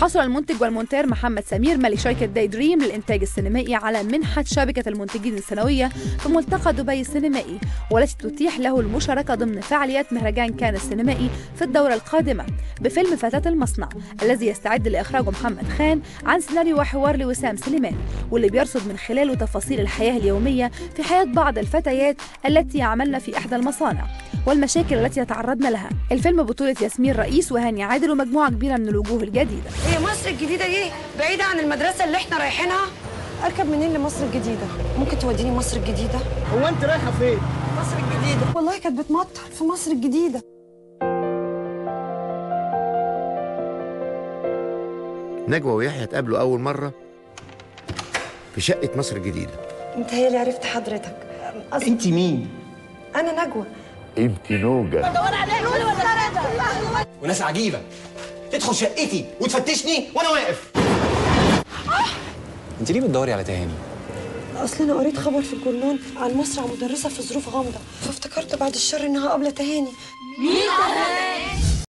حصل المنتج والمونتير محمد سمير مالك شركة داي دريم للإنتاج السينمائي على منحة شبكة المنتجين السنوية في ملتقى دبي السينمائي والتي تتيح له المشاركة ضمن فعاليات مهرجان كان السينمائي في الدورة القادمة بفيلم فتاة المصنع الذي يستعد لإخراجه محمد خان عن سيناريو وحوار لوسام سليمان واللي بيرصد من خلاله تفاصيل الحياة اليومية في حياة بعض الفتيات التي يعملن في إحدى المصانع والمشاكل التي يتعرضن لها الفيلم بطولة ياسمين رئيس وهاني عادل ومجموعة كبيرة من الوجوه الجديدة هي مصر الجديدة دي بعيدة عن المدرسة اللي احنا رايحينها أركب منين لمصر الجديدة؟ ممكن توديني مصر الجديدة؟ هو انت رايحه فين؟ مصر الجديدة والله كانت بتمطر في مصر الجديدة نجوى ويحيى اتقابلوا أول مرة في شقة مصر الجديدة انت هي اللي عرفت حضرتك أصل انت مين؟ أنا نجوى انت نوجة وناس عجيبه تدخل شقتي وتفتشني وانا واقف انت ليه بتدوري على تهاني؟ أصل أنا قريت خبر في الجورنال عن مصر مدرسة في ظروف غامضة فافتكرت بعد الشر إنها قابلة تهاني